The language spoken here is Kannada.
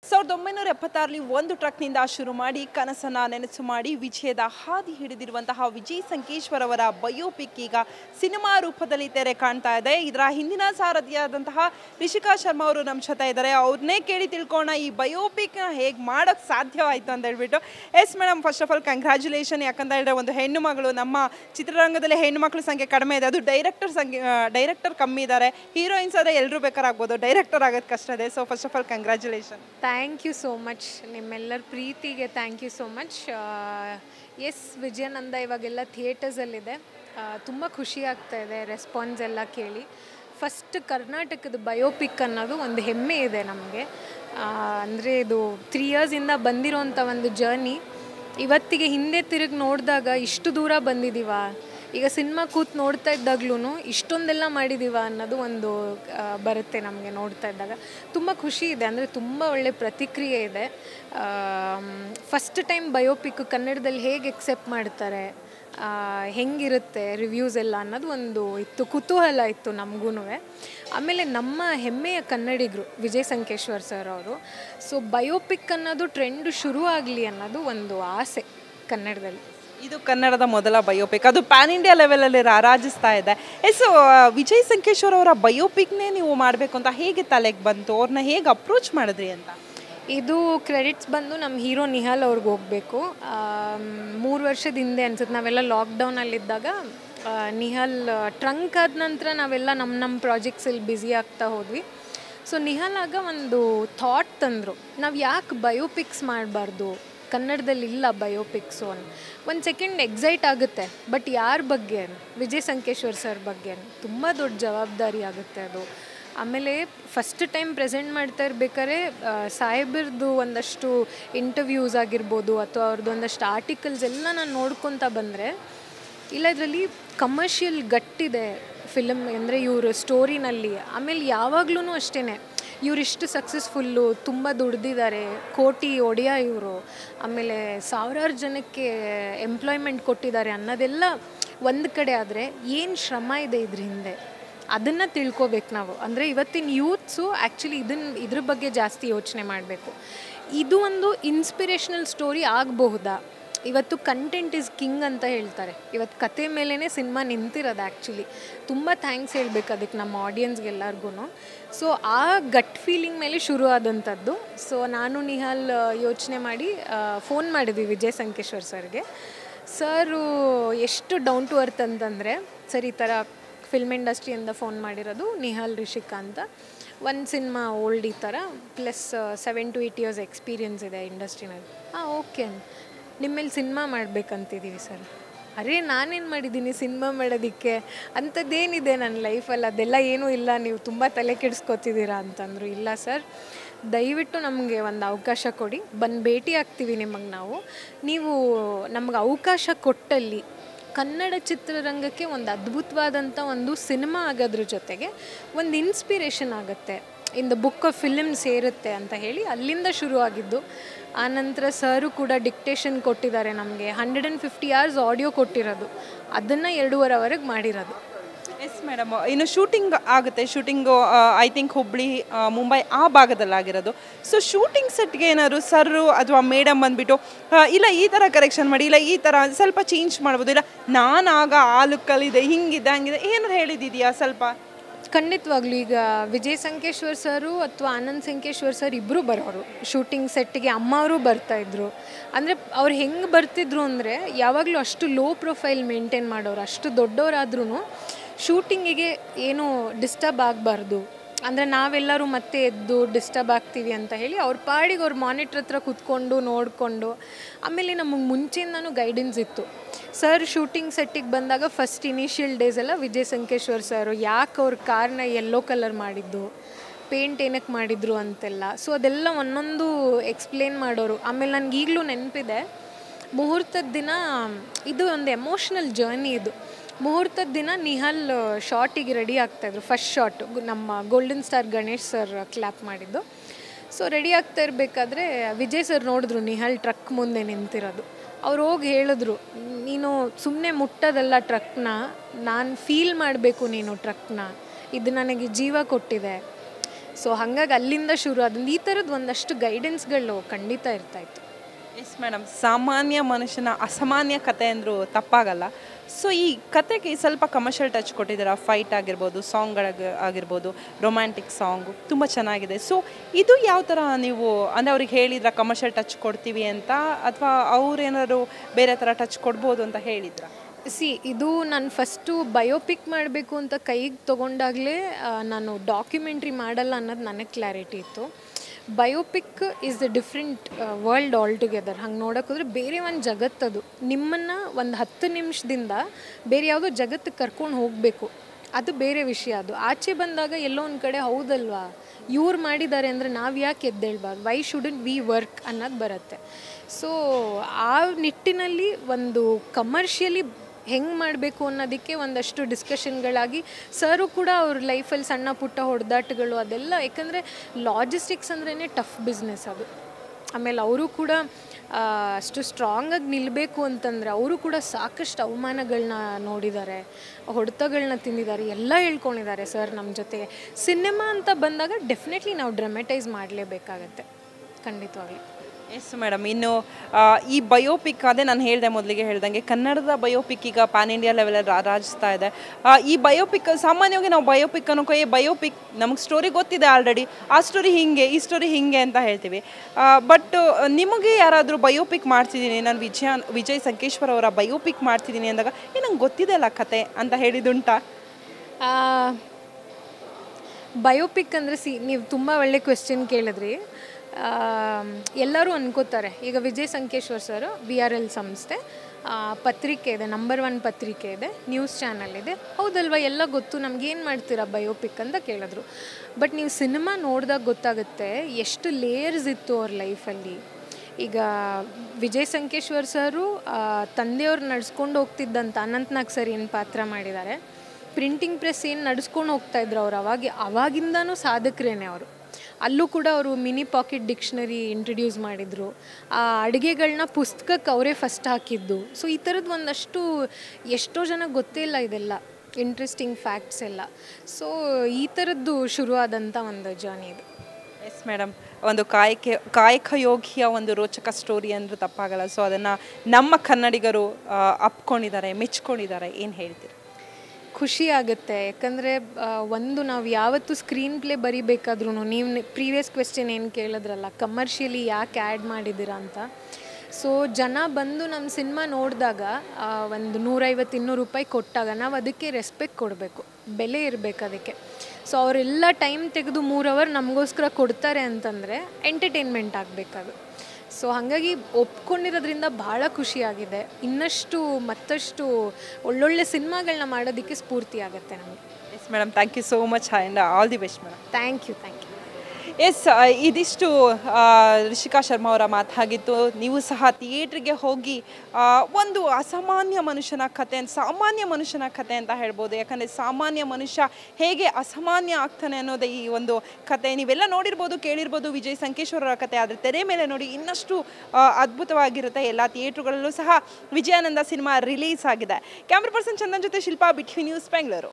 ಸಾವಿರದ ಒಂಬೈನೂರ ಎಪ್ಪತ್ತಾರರಲ್ಲಿ ಒಂದು ಟ್ರಕ್ನಿಂದ ಶುರು ಮಾಡಿ ಕನಸನ್ನ ನೆನಸು ಮಾಡಿ ವಿಜಯದ ಹಾದಿ ಹಿಡಿದಿರುವಂತಹ ವಿಜಯ್ ಸಂಕೇಶ್ವರ್ ಅವರ ಬಯೋಪಿಕ್ ಈಗ ಸಿನಿಮಾ ರೂಪದಲ್ಲಿ ತೆರೆ ಕಾಣ್ತಾ ಇದೆ ಇದರ ಹಿಂದಿನ ಸಾರಥಿಯಾದಂತಹ ರಿಷಿಕಾ ಶರ್ಮಾ ಅವರು ನಮ್ಮ ಜೊತೆ ಇದ್ದಾರೆ ಅವ್ರನ್ನೇ ಕೇಳಿ ತಿಳ್ಕೋಣ ಈ ಬಯೋಪಿಕ್ನ ಹೇಗೆ ಮಾಡೋಕ್ಕೆ ಸಾಧ್ಯವಾಯಿತು ಅಂತ ಹೇಳ್ಬಿಟ್ಟು yes madam first of all congratulation ಯಾಕಂತ ಹೇಳಿದ್ರೆ ಒಂದು ಹೆಣ್ಣು ಮಗಳು ನಮ್ಮ ಚಿತ್ರರಂಗದಲ್ಲಿ ಹೆಣ್ಣು ಮಕ್ಕಳ ಸಂಖ್ಯೆ ಕಡಿಮೆ ಇದೆ ಅದು ಡೈರೆಕ್ಟರ್ ಸಂಖ್ಯೆ ಡೈರೆಕ್ಟರ್ ಕಮ್ಮಿ ಇದ್ದಾರೆ ಹೀರೋಯಿನ್ಸ್ ಆದರೆ ಎಲ್ಲರೂ ಬೇಕಾರಾಗ್ಬೋದು ಡೈರೆಕ್ಟರ್ ಆಗೋದು ಕಷ್ಟ ಇದೆ so first of all congratulation thank you so much ನಿಮ್ಮೆಲ್ಲರ ಪ್ರೀತಿಗೆ thank you so much yes Vijayananda ಇವಾಗೆಲ್ಲ ಥಿಯೇಟರ್ಸಲ್ಲಿದೆ ತುಂಬ ಖುಷಿ ಆಗ್ತಾ ಇದೆ ರೆಸ್ಪಾನ್ಸ್ ಎಲ್ಲ ಕೇಳಿ ಫಸ್ಟ್ ಕರ್ನಾಟಕದ ಬಯೋಪಿಕ್ ಅನ್ನೋದು ಒಂದು ಹೆಮ್ಮೆ ಇದೆ ನಮಗೆ ಅಂದರೆ ಇದು ತ್ರೀ ಇಯರ್ಸಿಂದ ಬಂದಿರೋಂಥ ಒಂದು ಜರ್ನಿ ಇವತ್ತಿಗೆ ಹಿಂದೆ ತಿರುಗಿ ನೋಡಿದಾಗ ಇಷ್ಟು ದೂರ ಬಂದಿದ್ದೀವ ಈಗ ಸಿನಿಮಾ ಕೂತ್ ನೋಡ್ತಾ ಇದ್ದಾಗ್ಲೂ ಇಷ್ಟೊಂದೆಲ್ಲ ಮಾಡಿದ್ದೀವ ಅನ್ನೋದು ಒಂದು ಆ, ಬರುತ್ತೆ ನಮಗೆ ನೋಡ್ತಾ ಇದ್ದಾಗ ತುಂಬ ಖುಷಿ ಇದೆ ಅಂದರೆ ತುಂಬ ಒಳ್ಳೆ ಪ್ರತಿಕ್ರಿಯೆ ಇದೆ ಫಸ್ಟ್ ಟೈಮ್ ಬಯೋಪಿಕ್ ಕನ್ನಡದಲ್ಲಿ ಹೇಗೆ ಎಕ್ಸೆಪ್ಟ್ ಮಾಡ್ತಾರೆ ಆ, ಹೆಂಗಿರುತ್ತೆ ರಿವ್ಯೂಸ್ ಎಲ್ಲ ಅನ್ನೋದು ಒಂದು ಇತ್ತು ಕುತೂಹಲ ಇತ್ತು ನಮಗೂ ಆಮೇಲೆ ನಮ್ಮ ಹೆಮ್ಮೆಯ ಕನ್ನಡಿಗರು ವಿಜಯ್ ಸಂಕೇಶ್ವರ್ ಸರ್ ಅವರು ಸೊ ಬಯೋಪಿಕ್ ಅನ್ನೋದು ಟ್ರೆಂಡ್ ಶುರು ಆಗಲಿ ಅನ್ನೋದು ಒಂದು ಆಸೆ ಕನ್ನಡದಲ್ಲಿ ಇದು ಕನ್ನಡದ ಮೊದಲ ಬಯೋಪಿಕ್ ಅದು ಪ್ಯಾನ್ ಇಂಡಿಯಾ ಲೆವೆಲಲ್ಲಿ ರಾರಾಜಿಸ್ತಾ ಇದೆ ಎಸ್ ವಿಜಯ್ ಸಂಕೇಶ್ವರ್ ಅವರ ಬಯೋಪಿಕ್ನೇ ನೀವು ಮಾಡಬೇಕು ಅಂತ ಹೇಗೆ ತಲೆಗೆ ಬಂತು ಅವ್ರನ್ನ ಹೇಗೆ ಅಪ್ರೋಚ್ ಮಾಡಿದ್ರಿ ಅಂತ ಇದು ಕ್ರೆಡಿಟ್ಸ್ ಬಂದು ನಮ್ಮ ಹೀರೋ ನಿಹಾಲ್ ಅವ್ರಿಗೆ ಹೋಗಬೇಕು ಮೂರು ವರ್ಷದ ಹಿಂದೆ ಅನ್ಸುತ್ತೆ ನಾವೆಲ್ಲ ಲಾಕ್ಡೌನಲ್ಲಿದ್ದಾಗ ನಿಹಾಲ್ ಟ್ರಂಕ್ ಆದ ನಂತರ ನಾವೆಲ್ಲ ನಮ್ಮ ನಮ್ಮ ಪ್ರಾಜೆಕ್ಟ್ಸಲ್ಲಿ ಬ್ಯುಸಿ ಆಗ್ತಾ ಹೋದ್ವಿ ಸೊ ನಿಹಾಲ್ ಆಗ ಒಂದು ಥಾಟ್ ತಂದರು ನಾವು ಯಾಕೆ ಬಯೋಪಿಕ್ಸ್ ಮಾಡಬಾರ್ದು ಕನ್ನಡದಲ್ಲಿ ಇಲ್ಲ ಬಯೋಪಿಕ್ಸು ಅಂತ ಒಂದು ಸೆಕೆಂಡ್ ಎಕ್ಸೈಟ್ ಆಗುತ್ತೆ ಬಟ್ ಯಾರ ಬಗ್ಗೆ ವಿಜಯ್ ಸಂಕೇಶ್ವರ್ ಸರ್ ಬಗ್ಗೆ ತುಂಬ ದೊಡ್ಡ ಜವಾಬ್ದಾರಿ ಆಗುತ್ತೆ ಅದು ಆಮೇಲೆ ಫಸ್ಟ್ ಟೈಮ್ ಪ್ರೆಸೆಂಟ್ ಮಾಡ್ತಾ ಇರ್ಬೇಕಾದ್ರೆ ಆ, ಸಾಹೇಬ್ರದ್ದು ಒಂದಷ್ಟು ಇಂಟರ್ವ್ಯೂಸ್ ಆಗಿರ್ಬೋದು ಅಥವಾ ಅವ್ರದ್ದು ಒಂದಷ್ಟು ಆರ್ಟಿಕಲ್ಸ್ ಎಲ್ಲ ನಾನು ನೋಡ್ಕೊತಾ ಬಂದರೆ ಇಲ್ಲ ಇದರಲ್ಲಿ ಕಮರ್ಷಿಯಲ್ ಗಟ್ಟಿದೆ ಫಿಲಮ್ ಅಂದರೆ ಇವರು ಸ್ಟೋರಿನಲ್ಲಿ ಆಮೇಲೆ ಯಾವಾಗ್ಲೂ ಅಷ್ಟೇ ಇವರಿಷ್ಟು ಸಕ್ಸಸ್ಫುಲ್ಲು ತುಂಬ ದುಡ್ದಿದ್ದಾರೆ ಕೋಟಿ ಒಡೆಯ ಇವರು ಆಮೇಲೆ ಸಾವಿರಾರು ಜನಕ್ಕೆ ಎಂಪ್ಲಾಯ್ಮೆಂಟ್ ಕೊಟ್ಟಿದ್ದಾರೆ ಅನ್ನೋದೆಲ್ಲ ಒಂದು ಕಡೆ ಆದರೆ ಏನು ಶ್ರಮ ಇದೆ ಇದ್ರ ಹಿಂದೆ ಅದನ್ನು ತಿಳ್ಕೊಬೇಕು ನಾವು ಅಂದರೆ ಇವತ್ತಿನ ಯೂತ್ಸು ಆ್ಯಕ್ಚುಲಿ ಇದನ್ನ ಇದ್ರ ಬಗ್ಗೆ ಜಾಸ್ತಿ ಯೋಚನೆ ಮಾಡಬೇಕು ಇದು ಒಂದು ಇನ್ಸ್ಪಿರೇಷನಲ್ ಸ್ಟೋರಿ ಆಗಬಹುದಾ ಇವತ್ತು ಕಂಟೆಂಟ್ ಇಸ್ ಕಿಂಗ್ ಅಂತ ಹೇಳ್ತಾರೆ ಇವತ್ತು ಕತೆ ಮೇಲೇ ಸಿನಿಮಾ ನಿಂತಿರೋದು ಆ್ಯಕ್ಚುಲಿ ತುಂಬ ಥ್ಯಾಂಕ್ಸ್ ಹೇಳ್ಬೇಕು ಅದಕ್ಕೆ ನಮ್ಮ ಆಡಿಯನ್ಸ್ಗೆಲ್ಲರಿಗೂ ಸೊ ಆ ಗಟ್ ಫೀಲಿಂಗ್ ಮೇಲೆ ಶುರು ಆದಂಥದ್ದು ಸೊ ನಾನು ನಿಹಾಲ್ ಯೋಚನೆ ಮಾಡಿ ಫೋನ್ ಮಾಡಿದ್ವಿ ವಿಜಯ್ ಸಂಕೇಶ್ವರ್ ಸರ್ಗೆ ಸರು ಎಷ್ಟು ಡೌನ್ ಟು ಅರ್ತ್ ಅಂತಂದರೆ ಸರ್ ಈ ಥರ ಫಿಲ್ಮ್ ಇಂಡಸ್ಟ್ರಿಯಿಂದ ಫೋನ್ ಮಾಡಿರೋದು ನಿಹಾಲ್ ರಿಷಿಕಾ ಅಂತ ಒಂದು ಸಿನಿಮಾ ಓಲ್ಡ್ ಈ ಥರ plus seven to eight years experience ಇದೆ ಇಂಡಸ್ಟ್ರಿನಲ್ಲಿ ಹಾಂ ಓಕೆ ನಿಮ್ಮಲ್ಲಿ ಸಿನಿಮಾ ಮಾಡಬೇಕಂತಿದ್ದೀವಿ ಸರ್ ಅರೇ ನಾನೇನು ಮಾಡಿದ್ದೀನಿ ಸಿನಿಮಾ ಮಾಡೋದಕ್ಕೆ ಅಂಥದ್ದೇನಿದೆ ನನ್ನ ಲೈಫಲ್ಲಿ ಅದೆಲ್ಲ ಏನೂ ಇಲ್ಲ ನೀವು ತುಂಬ ತಲೆ ಕೆಡಿಸ್ಕೊತಿದ್ದೀರಾ ಅಂತಂದರು ಇಲ್ಲ ಸರ್ ದಯವಿಟ್ಟು ನಮಗೆ ಒಂದು ಅವಕಾಶ ಕೊಡಿ ಬಂದು ಭೇಟಿ ಆಗ್ತೀವಿ ನಿಮಗೆ ನಾವು ನೀವು ನಮ್ಗೆ ಅವಕಾಶ ಕೊಟ್ಟಲ್ಲಿ ಕನ್ನಡ ಚಿತ್ರರಂಗಕ್ಕೆ ಒಂದು ಅದ್ಭುತವಾದಂಥ ಒಂದು ಸಿನಿಮಾ ಆಗೋದ್ರ ಜೊತೆಗೆ ಒಂದು ಇನ್ಸ್ಪಿರೇಷನ್ ಆಗುತ್ತೆ in the book of film ಸೇರುತ್ತೆ ಅಂತ ಹೇಳಿ ಅಲ್ಲಿಂದ ಶುರು ಆಗಿದ್ದು ಆನಂತರ ಸರು ಕೂಡ ಡಿಕ್ಟೇಷನ್ ಕೊಟ್ಟಿದ್ದಾರೆ ನಮಗೆ hundred and fifty hours audio ಕೊಟ್ಟಿರೋದು ಅದನ್ನು ಎರಡೂವರೆ ಅವರೆಗೆ ಮಾಡಿರೋದು ಎಸ್ ಮೇಡಮ್ ಇನ್ನು ಶೂಟಿಂಗ್ ಆಗುತ್ತೆ ಶೂಟಿಂಗು ಐ ಥಿಂಕ್ ಹುಬ್ಳಿ ಆ, ಮುಂಬೈ ಆ ಭಾಗದಲ್ಲಾಗಿರೋದು ಸೊ ಶೂಟಿಂಗ್ ಸೆಟ್ಗೆ ಏನಾದ್ರು ಸರ್ರು ಅಥವಾ ಮೇಡಮ್ ಬಂದುಬಿಟ್ಟು ಇಲ್ಲ ಈ ಥರ ಕರೆಕ್ಷನ್ ಮಾಡಿ ಇಲ್ಲ ಈ ಥರ ಸ್ವಲ್ಪ ಚೇಂಜ್ ಮಾಡ್ಬೋದು ಇಲ್ಲ ನಾನು ಆಗ ಆ ಲುಕ್ಕಲ್ಲಿದೆ ಹಿಂಗಿದೆ ಹಂಗಿದೆ ಏನಾರು ಹೇಳಿದ್ದಿದೆಯಾ ಸ್ವಲ್ಪ ಖಂಡಿತವಾಗ್ಲೂ ಈಗ ವಿಜಯ್ ಸಂಕೇಶ್ವರ್ ಸರು ಅಥವಾ ಆನಂದ್ ಸಂಕೇಶ್ವರ್ ಸರ್ ಇಬ್ಬರು ಬರೋರು ಶೂಟಿಂಗ್ ಸೆಟ್ಗೆ ಅಮ್ಮ ಅವರು ಬರ್ತಾಯಿದ್ರು ಅಂದರೆ ಅವ್ರು ಹೆಂಗೆ ಬರ್ತಿದ್ರು ಅಂದರೆ ಯಾವಾಗಲೂ ಅಷ್ಟು ಲೋ ಪ್ರೊಫೈಲ್ ಮೇಂಟೈನ್ ಮಾಡೋರು ಅಷ್ಟು ದೊಡ್ಡವರಾದ್ರೂ ಶೂಟಿಂಗಿಗೆ ಏನು ಡಿಸ್ಟರ್ಬ್ ಆಗಬಾರ್ದು ಅಂದರೆ ನಾವೆಲ್ಲರೂ ಮತ್ತೆ ಎದ್ದು ಡಿಸ್ಟರ್ಬ್ ಆಗ್ತೀವಿ ಅಂತ ಹೇಳಿ ಅವ್ರ ಪಾಡಿಗೆ ಅವ್ರ ಮಾನಿಟ್ರ್ ಹತ್ರ ಕೂತ್ಕೊಂಡು ನೋಡಿಕೊಂಡು ಆಮೇಲೆ ನಮಗೆ ಮುಂಚೆಯಿಂದನೂ ಗೈಡೆನ್ಸ್ ಇತ್ತು ಸರ್ ಶೂಟಿಂಗ್ ಸೆಟ್ಟಿಗೆ ಬಂದಾಗ ಫಸ್ಟ್ ಇನಿಷಿಯಲ್ ಡೇಸ್ ಎಲ್ಲ ವಿಜಯ್ ಸಂಕೇಶ್ವರ್ ಸರ್ ಯಾಕೆ ಅವ್ರ ಕಾರ್ನ ಯೆಲ್ಲೋ ಕಲರ್ ಮಾಡಿದ್ದು ಪೇಂಟ್ ಏನಕ್ಕೆ ಮಾಡಿದ್ರು ಅಂತೆಲ್ಲ ಸೊ ಅದೆಲ್ಲ ಒಂದೊಂದು ಎಕ್ಸ್ಪ್ಲೇನ್ ಮಾಡೋರು ಆಮೇಲೆ ನನಗೆ ಈಗಲೂ ನೆನಪಿದೆ ಮುಹೂರ್ತದ ದಿನ ಇದು ಒಂದು ಎಮೋಷ್ನಲ್ ಜರ್ನಿ ಇದು ಮುಹೂರ್ತದ ದಿನ ನಿಹಾಲ್ ಶಾರ್ಟಿಗೆ ರೆಡಿ ಆಗ್ತಾಯಿದ್ರು ಫಸ್ಟ್ ಶಾಟ್ ನಮ್ಮ golden star Ganesh sir clap ಮಾಡಿದ್ದು ಸೊ ರೆಡಿ ಆಗ್ತಾ ಇರಬೇಕಾದ್ರೆ ವಿಜಯ್ ಸರ್ ನೋಡಿದ್ರು ನಿಹಾಲ್ ಟ್ರಕ್ ಮುಂದೆ ನಿಂತಿರೋದು ಅವ್ರು ಹೋಗಿ ಹೇಳಿದ್ರು ನೀನು ಸುಮ್ಮನೆ ಮುಟ್ಟೋದಲ್ಲ ಟ್ರಕ್ನ ನಾನು ಫೀಲ್ ಮಾಡಬೇಕು ನೀನು ಟ್ರಕ್ನ ಇದು ನನಗೆ ಜೀವ ಕೊಟ್ಟಿದೆ ಸೊ ಹಾಗಾಗಿ ಅಲ್ಲಿಂದ ಶುರು ಅದೊಂದು ಈ ಥರದ್ದು ಒಂದಷ್ಟು ಗೈಡೆನ್ಸ್ಗಳು ಖಂಡಿತ ಇರ್ತಾಯಿತ್ತು ಎಸ್ ಮೇಡಮ್ ಸಾಮಾನ್ಯ ಮನುಷ್ಯನ ಅಸಾಮಾನ್ಯ ಕತೆ ಅಂದರೂ ತಪ್ಪಾಗಲ್ಲ ಸೊ ಈ ಕತೆಗೆ ಸ್ವಲ್ಪ ಕಮರ್ಷಿಯಲ್ ಟಚ್ ಕೊಟ್ಟಿದ್ದೀರಾ ಫೈಟ್ ಆಗಿರ್ಬೋದು ಸಾಂಗ್ಗಳಾಗ ಆಗಿರ್ಬೋದು ರೊಮ್ಯಾಂಟಿಕ್ ಸಾಂಗು ತುಂಬ ಚೆನ್ನಾಗಿದೆ ಸೊ ಇದು ಯಾವ ಥರ ನೀವು ಅಂದರೆ ಅವ್ರಿಗೆ ಹೇಳಿದ್ರ ಕಮರ್ಷಿಯಲ್ ಟಚ್ ಕೊಡ್ತೀವಿ ಅಂತ ಅಥವಾ ಅವ್ರೇನಾದ್ರು ಬೇರೆ ಥರ ಟಚ್ ಕೊಡ್ಬೋದು ಅಂತ ಹೇಳಿದ್ರಾ ಸಿ ಇದು ನಾನು ಫಸ್ಟು ಬಯೋಪಿಕ್ ಮಾಡಬೇಕು ಅಂತ ಕೈಗೆ ತೊಗೊಂಡಾಗಲೇ ನಾನು ಡಾಕ್ಯುಮೆಂಟ್ರಿ ಮಾಡಲ್ಲ ಅನ್ನೋದು ನನಗೆ ಕ್ಲಾರಿಟಿ ಇತ್ತು biopic is the different world all together ಹಂಗೆ ನೋಡೋಕೆ ಹೋದ್ರೆ ಬೇರೆ ಒಂದು ಜಗತ್ತದು ನಿಮ್ಮನ್ನು ಒಂದು ಹತ್ತು ನಿಮಿಷದಿಂದ ಬೇರೆ ಯಾವುದೋ ಜಗತ್ತಿಗೆ ಕರ್ಕೊಂಡು ಹೋಗಬೇಕು ಅದು ಬೇರೆ ವಿಷಯ ಅದು ಆಚೆ ಬಂದಾಗ ಎಲ್ಲೋ ಒಂದು ಕಡೆ ಹೌದಲ್ವಾ ಇವ್ರು ಮಾಡಿದ್ದಾರೆ ಅಂದರೆ ನಾವು ಯಾಕೆ ಎದ್ದೇಳ್ಬಾರ್ದು ವೈ ಶುಡಂಟ್ ವಿ ವರ್ಕ್ ಅನ್ನೋದು ಬರುತ್ತೆ ಸೊ ಆ ನಿಟ್ಟಿನಲ್ಲಿ ಒಂದು ಕಮರ್ಷಿಯಲಿ ಹೆಂಗೆ ಮಾಡಬೇಕು ಅನ್ನೋದಕ್ಕೆ ಒಂದಷ್ಟು ಡಿಸ್ಕಷನ್ಗಳಾಗಿ ಸರು ಕೂಡ ಅವ್ರ ಲೈಫಲ್ಲಿ ಸಣ್ಣ ಪುಟ್ಟ ಹೊಡೆದಾಟಗಳು ಅದೆಲ್ಲ ಯಾಕಂದರೆ ಲಾಜಿಸ್ಟಿಕ್ಸ್ ಅಂದ್ರೇ ಟಫ್ ಬಿಸ್ನೆಸ್ ಅದು ಆಮೇಲೆ ಅವರು ಕೂಡ ಆ, ಅಷ್ಟು ಸ್ಟ್ರಾಂಗಾಗಿ ನಿಲ್ಲಬೇಕು ಅಂತಂದರೆ ಅವರು ಕೂಡ ಸಾಕಷ್ಟು ಅವಮಾನಗಳನ್ನ ನೋಡಿದ್ದಾರೆ ಹೊಡೆತಗಳನ್ನ ತಿಂದಿದ್ದಾರೆ ಎಲ್ಲ ಹೇಳ್ಕೊಂಡಿದ್ದಾರೆ ಸರ್ ನಮ್ಮ ಜೊತೆಗೆ ಸಿನಿಮಾ ಅಂತ ಬಂದಾಗ ಡೆಫಿನೆಟ್ಲಿ ನಾವು ಡ್ರಮೆಟೈಸ್ ಮಾಡಲೇಬೇಕಾಗತ್ತೆ ಖಂಡಿತವಾಗ್ಲಿ ಎಸ್ ಮೇಡಮ್ ಇನ್ನು ಆ, ಈ ಬಯೋಪಿಕ್ ಅದೇ ನಾನು ಹೇಳಿದೆ ಮೊದಲಿಗೆ ಹೇಳ್ದಂಗೆ ಕನ್ನಡದ ಬಯೋಪಿಕ್ ಈಗ ಪ್ಯಾನ್ ಇಂಡಿಯಾ ಲೆವೆಲಲ್ಲಿ ರಾಜಿಸ್ತಾ ಇದೆ ಆ, ಈ ಬಯೋಪಿಕ್ ಸಾಮಾನ್ಯವಾಗಿ ನಾವು ಬಯೋಪಿಕ್ ಅನ್ನೋಕೆ ಏ ಬಯೋಪಿಕ್ ನಮಗೆ ಸ್ಟೋರಿ ಗೊತ್ತಿದೆ ಆಲ್ರೆಡಿ ಆ ಸ್ಟೋರಿ ಹಿಂಗೆ ಈ ಸ್ಟೋರಿ ಹಿಂಗೆ ಅಂತ ಹೇಳ್ತೀವಿ ಬಟ್ ನಿಮಗೆ ಯಾರಾದರೂ ಬಯೋಪಿಕ್ ಮಾಡ್ತಿದ್ದೀನಿ ನಾನು ವಿಜಯ ವಿಜಯ್ ಸಂಕೇಶ್ವರ್ ಅವರ ಬಯೋಪಿಕ್ ಮಾಡ್ತಿದ್ದೀನಿ ಅಂದಾಗ ಏ ನಂಗೆ ಗೊತ್ತಿದೆ ಅಲ್ಲ ಕತೆ ಅಂತ ಹೇಳಿದುಂಟಾ ಬಯೋಪಿಕ್ ಅಂದರೆ ಸಿ ನೀವು ತುಂಬ ಒಳ್ಳೆ ಕ್ವೆಶ್ಚನ್ ಕೇಳಿದ್ರಿ ಆ, ಎಲ್ಲರೂ ಅನ್ಕೋತಾರೆ ಈಗ Vijay Sankeshwar sir B R L ಸಂಸ್ಥೆ ಆ, ಪತ್ರಿಕೆ ಇದೆ ನಂಬರ್ ಒನ್ ಪತ್ರಿಕೆ ಇದೆ ನ್ಯೂಸ್ ಚಾನಲ್ ಇದೆ ಹೌದಲ್ವಾ ಎಲ್ಲ ಗೊತ್ತು ನಮ್ಗೇನು ಮಾಡ್ತೀರಾ ಬಯೋಪಿಕ್ ಅಂತ ಕೇಳಿದ್ರು ಬಟ್ ನೀವು ಸಿನಿಮಾ ನೋಡಿದಾಗ ಗೊತ್ತಾಗುತ್ತೆ ಎಷ್ಟು ಲೇಯರ್ಸ್ ಇತ್ತು ಅವ್ರ ಲೈಫಲ್ಲಿ ಈಗ ವಿಜಯ್ ಸಂಕೇಶ್ವರ್ ಸರು ಆ, ತಂದೆಯವ್ರು ನಡ್ಸ್ಕೊಂಡು ಹೋಗ್ತಿದ್ದಂಥ ಅನಂತ್ನಾಗ್ ಸರ್ ಏನು ಪಾತ್ರ ಮಾಡಿದ್ದಾರೆ ಪ್ರಿಂಟಿಂಗ್ ಪ್ರೆಸ್ ಏನು ನಡ್ಸ್ಕೊಂಡು ಹೋಗ್ತಾ ಇದ್ರು ಅವ್ರು ಅವಾಗ ಅವಾಗಿಂದನೂ ಸಾಧಕರೇನೆ ಅವರು ಅಲ್ಲೂ ಕೂಡ ಅವರು ಮಿನಿ ಪಾಕೆಟ್ ಡಿಕ್ಷನರಿ ಇಂಟ್ರಡ್ಯೂಸ್ ಮಾಡಿದರು ಆ ಅಡುಗೆಗಳನ್ನ ಪುಸ್ತಕಕ್ಕೆ ಅವರೇ ಫಸ್ಟ್ ಹಾಕಿದ್ದು ಸೊ ಈ ಥರದ್ದು ಒಂದಷ್ಟು ಎಷ್ಟೋ ಜನ ಗೊತ್ತೇ ಇಲ್ಲ ಇದೆಲ್ಲ ಇಂಟ್ರೆಸ್ಟಿಂಗ್ ಫ್ಯಾಕ್ಟ್ಸ್ ಎಲ್ಲ ಸೊ ಈ ಥರದ್ದು ಶುರುವಾದಂಥ ಒಂದು ಜರ್ನಿ ಇದು ಎಸ್ ಮೇಡಮ್ ಒಂದು ಕಾಯಕ ಕಾಯಕ ಯೋಗಿಯ ಒಂದು ರೋಚಕ ಸ್ಟೋರಿ ಅಂದ್ರೂ ತಪ್ಪಾಗಲ್ಲ ಸೊ ಅದನ್ನು ನಮ್ಮ ಕನ್ನಡಿಗರು ಆ, ಅಪ್ಕೊಂಡಿದ್ದಾರೆ ಮೆಚ್ಕೊಂಡಿದ್ದಾರೆ ಏನು ಹೇಳ್ತೀರಿ ಖುಷಿ ಆಗುತ್ತೆ ಯಾಕಂದರೆ ಒಂದು ನಾವು ಯಾವತ್ತು ಸ್ಕ್ರೀನ್ ಪ್ಲೇ ಬರಿಬೇಕಾದ್ರೂ ನೀವು ಪ್ರೀವಿಯಸ್ ಕ್ವೆಶ್ಚನ್ ಏನು ಕೇಳಿದ್ರಲ್ಲ ಕಮರ್ಷಿಯಲಿ ಯಾಕೆ ಆ್ಯಡ್ ಮಾಡಿದ್ದೀರಾ ಅಂತ ಸೊ ಜನ ಬಂದು ನಮ್ಮ ಸಿನಿಮಾ ನೋಡಿದಾಗ ಒಂದು ನೂರೈವತ್ತು ಇನ್ನೂರು ರೂಪಾಯಿ ಕೊಟ್ಟಾಗ ನಾವು ಅದಕ್ಕೆ ರೆಸ್ಪೆಕ್ಟ್ ಕೊಡಬೇಕು ಬೆಲೆ ಇರಬೇಕು ಅದಕ್ಕೆ ಸೊ ಅವರೆಲ್ಲ ಟೈಮ್ ತೆಗೆದು ಮೂರು ಅವರ್ ನಮಗೋಸ್ಕರ ಕೊಡ್ತಾರೆ ಅಂತಂದರೆ ಎಂಟರ್ಟೈನ್ಮೆಂಟ್ ಆಗಬೇಕದು ಸೊ ಹಾಗಾಗಿ ಒಪ್ಕೊಂಡಿರೋದ್ರಿಂದ ಭಾಳ ಖುಷಿಯಾಗಿದೆ ಇನ್ನಷ್ಟು ಮತ್ತಷ್ಟು ಒಳ್ಳೊಳ್ಳೆ ಸಿನಿಮಾಗಳನ್ನ ಮಾಡೋದಕ್ಕೆ ಸ್ಫೂರ್ತಿ ಆಗುತ್ತೆ ನಮಗೆ yes madam thank you so much and all the best madam thank you thank you yes ಇದಿಷ್ಟು ಆ, ರಿಷಿಕಾ ಶರ್ಮಾ ಅವರ ಮಾತಾಗಿತ್ತು ನೀವು ಸಹ ಥಿಯೇಟ್ರಿಗೆ ಹೋಗಿ ಆ, ಒಂದು ಅಸಾಮಾನ್ಯ ಮನುಷ್ಯನ ಕತೆ ಸಾಮಾನ್ಯ ಮನುಷ್ಯನ ಕತೆ ಅಂತ ಹೇಳ್ಬೋದು ಯಾಕಂದರೆ ಸಾಮಾನ್ಯ ಮನುಷ್ಯ ಹೇಗೆ ಅಸಾಮಾನ್ಯ ಆಗ್ತಾನೆ ಅನ್ನೋದೇ ಈ ಒಂದು ಕತೆ ನೀವೆಲ್ಲ ನೋಡಿರ್ಬೋದು ಕೇಳಿರ್ಬೋದು ವಿಜಯ್ ಸಂಕೇಶ್ವರರ ಕತೆ ಆದರೆ ತೆರೆ ಮೇಲೆ ನೋಡಿ ಇನ್ನಷ್ಟು ಆ, ಅದ್ಭುತವಾಗಿರುತ್ತೆ ಎಲ್ಲ ಥಿಯೇಟ್ರುಗಳಲ್ಲೂ ಸಹ ವಿಜಯಾನಂದ ಸಿನಿಮಾ ರಿಲೀಸ್ ಆಗಿದೆ ಕ್ಯಾಮ್ರಾ ಪರ್ಸನ್ ಚಂದನ್ ಜೊತೆ ಶಿಲ್ಪಾ ಬಿಟ್ವಿ ನ್ಯೂಸ್ ಬೆಂಗಳೂರು